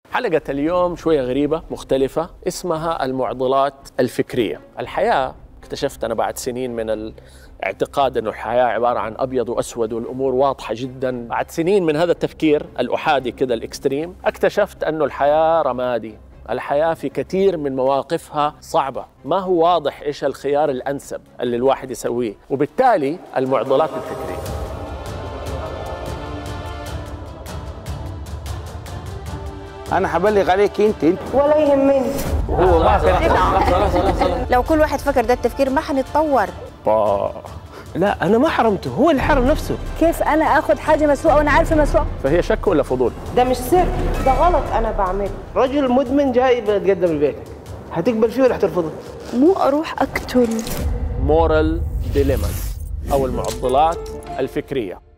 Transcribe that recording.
حلقة اليوم شوية غريبة مختلفة اسمها المعضلات الفكرية الحياة اكتشفت أنا بعد سنين من الاعتقاد أنه الحياة عبارة عن أبيض وأسود والأمور واضحة جدا بعد سنين من هذا التفكير الأحادي كده الإكستريم اكتشفت أنه الحياة رمادي الحياة في كثير من مواقفها صعبة ما هو واضح إيش الخيار الأنسب اللي الواحد يسويه وبالتالي المعضلات الفكرية انا هبلغ عليك انت انت ولا يهمني هو ما في لو كل واحد فكر ده التفكير ما حنتطور لا انا ما حرمته هو اللي حرم نفسه كيف انا اخذ حاجه مسروقه وانا عارفه مسروقه فهي شك ولا فضول ده مش سر ده غلط انا بعمله رجل مدمن جاي بيتقدم لبيتك هتقبل فيه ولا هترفضه مو اروح اقتل moral dilemmas أو المعضلات الفكرية